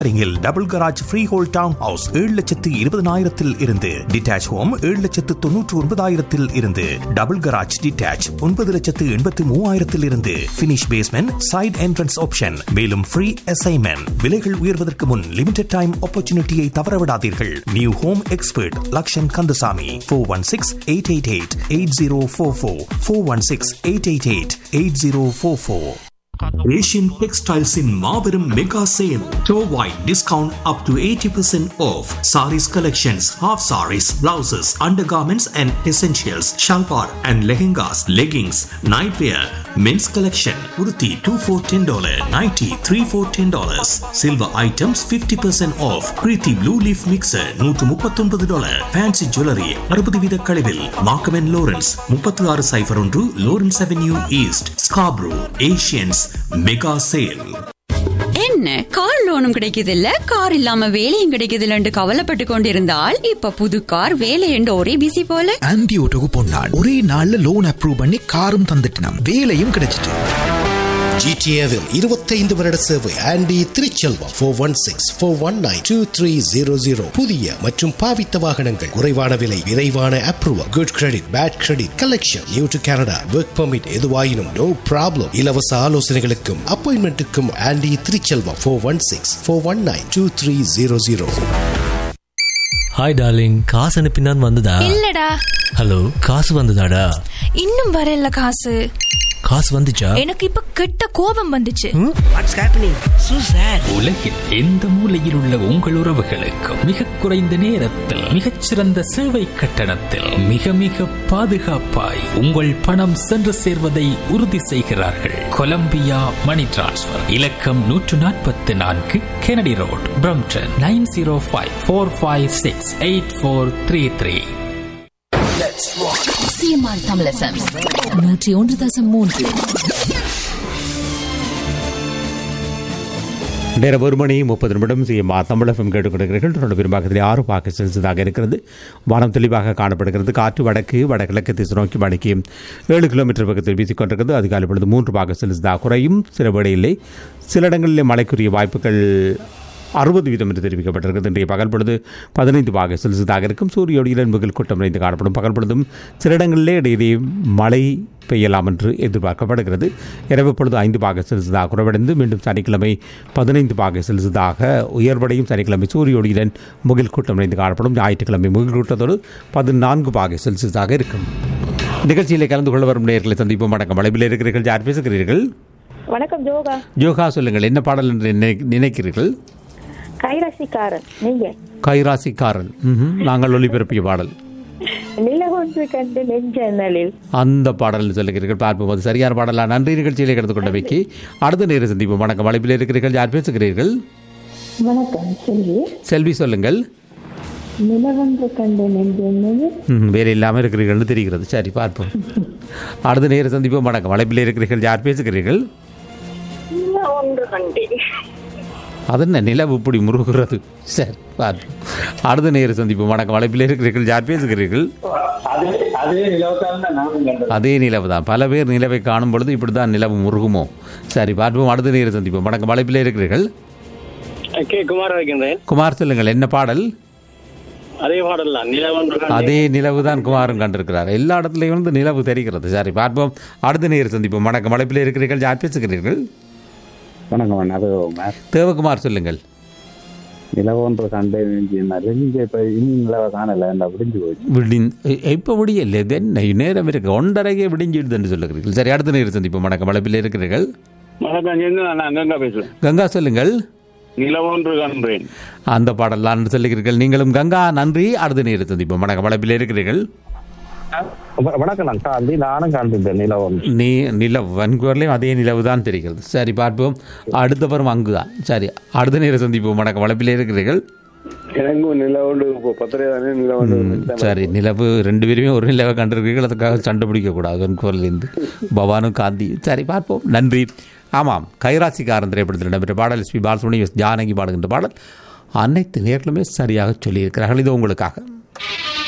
ரிங்கில் double garage freehold townhouse ஏழு லட்சத்து இருபதனாயிரத்தில் இருந்து டிட்டாச் ஹோம் ஏழு லட்சத்து தொன்னூற்று ஒன்பதாயிரத்தில் இருந்து டபுள் கராஜ் டிட்டாச் ஒன்பது லட்சத்து எண்பத்து மூவாயிரத்தில் இருந்து finish basement side entrance option மேலும் ஃப்ரீ அசைன்மெண்ட் விலைகள் உயர்வதற்கு முன் லிமிடெட் டைம் ஆப்பர்ச்சுனிட்டியை தவறவிடாதீர்கள் new home expert Lakshan Kandasamy four one six eight eight eight eight zero four four four one six eight eight eight eight zero four four Asian டெக்ஸ்டைல்ஸின் மாபெரும் mega sale டோவாய் discount up to eighty percent off saris collections half saris blouses undergarments and essentials shalwar and lehengas leggings night wear mens collection உருத்தி two four ten dollar nighty three four ten dollars silver items fifty percent off Preethi blue leaf mixer நூற்று முப்பத்தொன்பது dollar fancy jewellery அறுபது வீத கழிவில் மார்க்கமென் Lawrence முப்பத்தி ஆறு cipher ஒன்று Lawrence avenue east Scarborough Asians mega sale என்ன car லோனும் கிடைக்குது இல்ல கார் இல்லாம வேலையும் கிடைக்குது இல்லன்னு கவலைப்பட்டு கொண்டிருந்தால் இப்ப புது கார் வேலை என்று ஒரே பிசி போல ஆன்டி ஓட்டோக்கு பொன்னாள் ஒரே நாள்ல லோன் அப்ரூவ் பண்ணி காரும் தந்துட்டினாம் வேலையும் கிடைச்சிட்டு ஜிடிஏவில் இருபத்தைந்து வருட சேவை Andy Thiruchelvam four one six four one nine two three zero zero புதிய மற்றும் பாவித்த வாகனங்கள் குறைவான விலை விரைவான approval good credit bad credit collection new to Canada work permit எதுவாயினும் நோ ப்ராப்ளம் இலவச ஆலோசனைகளுக்கும் அப்பாயின்மெண்ட்டுக்கும் Andy Thiruchelvam four one six four one nine two three zero zero hi darling காசு அனுப்பினான் வந்ததா இல்லடா ஹலோ காசு வந்ததாடா இன்னும் வரல காசு காசு வந்துச்சா எனக்கு இப்ப கெட்ட கோபம் வந்துச்சு வாட்ஸ் ஹேப்பனிங் சூ சார் உலகில் எந்த மூலையில் உள்ள உங்கள் உறவுகளுக்கு மிக குறைந்த நேரத்தில் மிகச்சிறந்த சேவை கட்டணத்தில் மிக மிக பாதுகாப்பாய் உங்கள் பணம் சென்று சேர்வதை உறுதி செய்கிறார்கள் கொலம்பியா மணி டிரான்ஸ்ஃபர் இலக்கம் நூற்று நாற்பத்தி நான்கு Kennedy road Brampton nine zero five four five six eight four three three CMR தமிழசம் நூற்றி ஒன்று தசம் மூன்று நேரம் ஒரு மணி முப்பது நிமிடம் சிஎம்ஆ தமிழகம் கேட்டுக்கொண்டிருக்கிறீர்கள் தொடர்ந்து பெரும்பாக்கத்தில் ஆறு பாக்க செல்சியஸாக இருக்கிறது வானம் தெளிவாக காணப்படுகிறது காற்று வடக்கு வடகிழக்கு திசை நோக்கி மணிக்கு ஏழு கிலோமீட்டர் பக்கத்தில் வீசிக்கொண்டிருக்கிறது அதிகாலை பொழுது மூன்று பாக செல்சியஸாக குறையும் சில வேளையிலே சில இடங்களில் மழைக்குரிய வாய்ப்புகள் அறுபது வீதம் என்று தெரிவிக்கப்பட்டிருக்கிறது இன்றைய பகல் பொழுது பதினைந்து பாக செல்சியஸாக இருக்கும் சூரிய ஒளியுடன் மிகுல் கூட்டம் நிறைந்து காணப்படும் பகல் பொழுதும் சில இடங்களிலே இடையிடையே மழை பெய்யலாம் என்று எதிர்பார்க்கப்படுகிறது இரவு பொழுது ஐந்து பாக செல்சியஸாக குறைவடைந்து மீண்டும் சனிக்கிழமை பதினைந்து பாக செல்சியஸாக உயர்வடையும் சனிக்கிழமை சூரிய ஒளியுடன் முகில் கூட்டம் நிறைந்து காணப்படும் ஞாயிற்றுக்கிழமை முகில் கூட்டத்தோடு பதினான்கு பாக செல்சியஸாக இருக்கும் நிகழ்ச்சியிலே கலந்து கொள்ள வரும் நேர்களை சந்திப்போம் வணக்கம் வளைவில் இருக்கிறீர்கள் யார் பேசுகிறீர்கள் வணக்கம் ஜோகா யோகா சொல்லுங்கள் என்ன பாடல் என்று நினை- நினைக்கிறீர்கள் கைராசிக்காரன் நீங்க கைராசிக்காரன் ம்ஹும். நாங்கள் ஒளிபரப்பிய பாடல் நிலவொன்று கண்டு நெஞ்சனலில் அந்த பாடல் சொல்லுகிறீர்கள் பார்ப்போம் அது சரியான பாடலா நன்றி நிகழ்ச்சியிலே கலந்து கொண்டவைக்கு அடுத்த நேரம் சந்திப்போம் வணக்கம் வளைப்பில் இருக்கிறீர்கள் யார் பேசுகிறீர்கள் வணக்கம் செல்வி செல்வி சொல்லுங்கள் நிலவொன்று கண்டு நெஞ்சனலில் ம், வேலை இல்லாமல் இருக்கிறீர்கள்னு தெரிகிறது சரி பார்ப்போம் அடுத்த நேரம் சந்திப்போம் வணக்கம் வளைப்பில் இருக்கிறீர்கள் யார் பேசுகிறீர்கள் ஒன்று கண்டேன் அது என்ன நிலவு இப்படி முருகிறது சரி பார்ப்போம் அடுத்த நேரம் சந்திப்போம் வணக்கம் வளைப்பில் இருக்கிறீர்கள் யார் பேசுகிறீர்கள் அதே நிலவு தான் பல பேர் நிலவை காணும் பொழுது இப்படி தான் நிலவு முருகுமோ சரி பார்ப்போம் அடுத்த நேரம் சந்திப்போம் வணக்கம் வளைப்பில் இருக்கிறீர்கள் கே குமார் வைக்கின்றேன் குமார் சொல்லுங்கள் என்ன பாடல் அதே பாடல் தான் நிலவொன்று கண்டேன். அதே நிலவு தான் குமாரும் கண்டிருக்கிறார் எல்லா இடத்துலையும் வந்து நிலவு தெரிகிறது சரி பார்ப்போம் அடுத்த நேரம் சந்திப்போம் வணக்கம் வளைப்பில் இருக்கிறீர்கள் யார் பேசுகிறீர்கள் வணக்கம் அது தேவகுமார் சொல்லுங்கள் நிலவொன்று கண்டே இங்க இப்ப இனி நிலவை காணல இந்த விடிஞ்சு போச்சு விடின் இப்போ முடியல இது என்ன நேரம் இருக்கு ஒன்றரைக்கே விடிஞ்சிடுதுன்னு சொல்லுகிறீர்கள் சரி அடுத்த நேரம் சந்திப்போம் வணக்கம் வளைப்பில் இருக்கிறீர்கள் வணக்கம் எங்க நான் கங்கா பேசுறேன் கங்கா சொல்லுங்கள் நிலவொன்று கண்டேன் அந்த பாடல் தான் சொல்லுகிறீர்கள் நீங்களும் கங்கா நன்றி அடுத்த நேரம் சந்திப்போம் வணக்கம் வளைப்பில் இருக்கிறீர்கள் வ- வணக்கம் நான் காந்தி நானும் காண்பிட்டேன் நிலவொன்று நீ நிலவு வன்கூர்லேயும் அதே நிலவு தான் தெரிகிறது சரி பார்ப்போம் அடுத்த பருவம் அங்கு தான் சரி அடுத்த நேரம் சந்திப்போம் வணக்கம் வளைப்பில் இருக்கிறீர்கள் எனக்கும் நிலவொன்று இப்போ பத்திரை தானே நிலவொன்று சரி நிலவு ரெண்டு பேருமே ஒரு நிலவை கண்டிருக்கீர்கள் அதுக்காக சண்டை பிடிக்கக்கூடாது வன்கூர்லேருந்து பவானும் காந்தி சரி பார்ப்போம் நன்றி ஆமாம் கைராசிக்காரன் திரைப்படத்தில் இடம்பெற்ற பாடல் S P Balasubramani S Janaki பாடுகின்ற பாடல் அனைத்து நேர்களுமே சரியாக சொல்லியிருக்கிறார்கள் இது உங்களுக்காக